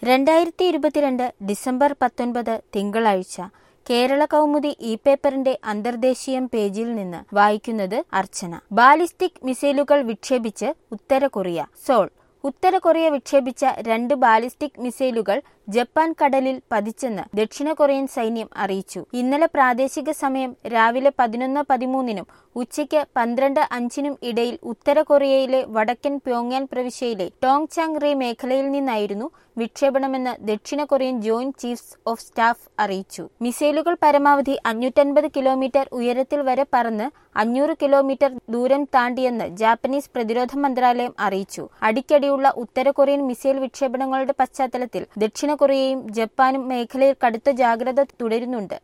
രണ്ടായിരത്തി ഇരുപത്തിരണ്ട് ഡിസംബർ പത്തൊൻപത് തിങ്കളാഴ്ച കേരള കൗമുദി ഇ പേപ്പറിന്റെ അന്തർദേശീയം പേജിൽ നിന്ന് വായിക്കുന്നത് അർച്ചന ബാലിസ്റ്റിക് മിസൈലുകൾ വിക്ഷേപിച്ച് ഉത്തര കൊറിയ സോൾ ഉത്തര കൊറിയ വിക്ഷേപിച്ച രണ്ട് ബാലിസ്റ്റിക് മിസൈലുകൾ ജപ്പാൻ കടലിൽ പതിച്ചെന്ന് ദക്ഷിണ കൊറിയൻ സൈന്യം അറിയിച്ചു ഇന്നലെ പ്രാദേശിക സമയം രാവിലെ പതിനൊന്ന് പതിമൂന്നിനും ഉച്ചയ്ക്ക് പന്ത്രണ്ട് അഞ്ചിനും ഇടയിൽ ഉത്തര കൊറിയയിലെ വടക്കൻ പ്യോങ്യാൻ പ്രവിശ്യയിലെ ടോങ് ചാങ് റേ മേഖലയിൽ നിന്നായിരുന്നു വിക്ഷേപണമെന്ന് ദക്ഷിണ Korean joint chiefs of staff അറിയിച്ചു മിസൈലുകൾ പരമാവധി അഞ്ഞൂറ്റൻപത് കിലോമീറ്റർ ഉയരത്തിൽ വരെ പറന്ന് അഞ്ഞൂറ് കിലോമീറ്റർ ദൂരം താണ്ടിയെന്ന് ജാപ്പനീസ് പ്രതിരോധ മന്ത്രാലയം അറിയിച്ചു അടിക്കടിയുള്ള ഉത്തര കൊറിയൻ മിസൈൽ വിക്ഷേപണങ്ങളുടെ പശ്ചാത്തലത്തിൽ ദക്ഷിണ കൊറിയയും ജപ്പാനും മേഖലയിൽ കടുത്ത ജാഗ്രത തുടരുന്നുണ്ട്